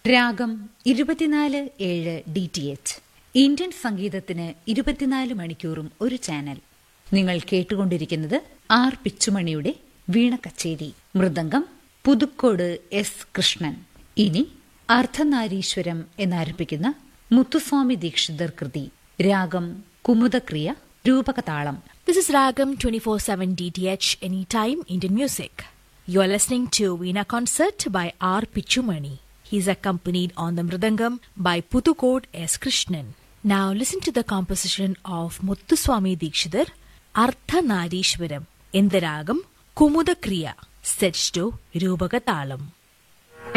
രാഗം ഇരുപത്തിനാല് ഏഴ് ഡി ടി എച്ച് ഇന്ത്യൻ സംഗീതത്തിന് ഇരുപത്തിനാല് മണിക്കൂറും ഒരു ചാനൽ നിങ്ങൾ കേട്ടുകൊണ്ടിരിക്കുന്നത് ആർ പിച്ചുമണിയുടെ വീണ കച്ചേരി മൃദംഗം പുതുക്കോട് എസ് കൃഷ്ണൻ ഇനി അർദ്ധനാരീശ്വരം എന്നാരംഭിക്കുന്ന മുത്തുസ്വാമി ദീക്ഷിതർ കൃതി രാഗം കുമുദക്രിയ രൂപകതാളം This is Ragam 24/7 DTH Anytime Indian Music. You are listening to Veena concert by R Pichumani. He is accompanied on the mridangam by Puthukode S Krishnan. Now listen to the composition of Muttuswami Dikshidhar Artha Narishwaram in the Ragam Kumudakriya set to Rubagatalam.